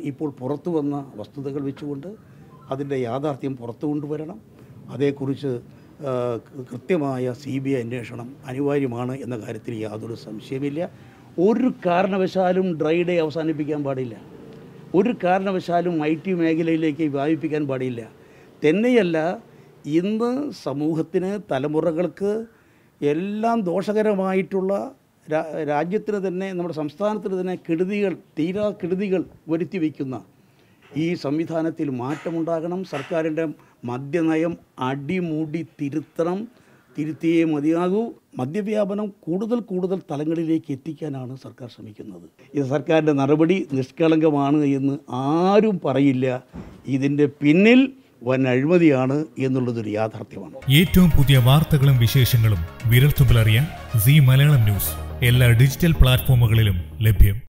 ഇപ്പോൾ പുറത്തു വന്ന വസ്തുതകൾ വെച്ചുകൊണ്ട് അതിൻ്റെ യാഥാർത്ഥ്യം പുറത്തു കൊണ്ടുവരണം അതേക്കുറിച്ച് ആ, കൃത്യമായ സി ബി ഐ അന്വേഷണം അനിവാര്യമാണ് എന്ന കാര്യത്തിൽ യാതൊരു സംശയമില്ല ഒരു കാരണവശാലും ഡ്രൈ ഡേ അവസാനിപ്പിക്കാൻ പാടില്ല ഒരു കാരണവശാലും ഐ ടി മേഖലയിലേക്ക് വ്യാപിപ്പിക്കാൻ പാടില്ല തന്നെയല്ല ഇന്ന് സമൂഹത്തിന് തലമുറകൾക്ക് എല്ലാം ദോഷകരമായിട്ടുള്ള രാ- രാജ്യത്തിന് തന്നെ നമ്മുടെ സംസ്ഥാനത്തിന് തന്നെ കെടുതികൾ തീരാ കെടുതികൾ വരുത്തി വയ്ക്കുന്ന ഈ സംവിധാനത്തിൽ മാറ്റമുണ്ടാകണം സർക്കാരിൻ്റെ മദ്യനയം അടിമുടി തിരുത്തണം തിരുത്തിയേ മതിയാകൂ മദ്യവ്യാപനം കൂടുതൽ കൂടുതൽ തലങ്ങളിലേക്ക് എത്തിക്കാനാണ് സർക്കാർ ശ്രമിക്കുന്നത് ഇത് സർക്കാരിൻ്റെ നടപടി നിഷ്കളങ്കമാണ് എന്ന് ആരും പറയില്ല ഇതിൻ്റെ പിന്നിൽ വൻ അഴിമതിയാണ് എന്നുള്ളതൊരു യാഥാർത്ഥ്യമാണ് ഏറ്റവും പുതിയ വാർത്തകളും വിശേഷങ്ങളും വിരൽത്തുമ്പിലറിയാൻ സി മലയാളം ന്യൂസ് എല്ലാ ഡിജിറ്റൽ പ്ലാറ്റ്ഫോമുകളിലും ലഭ്യം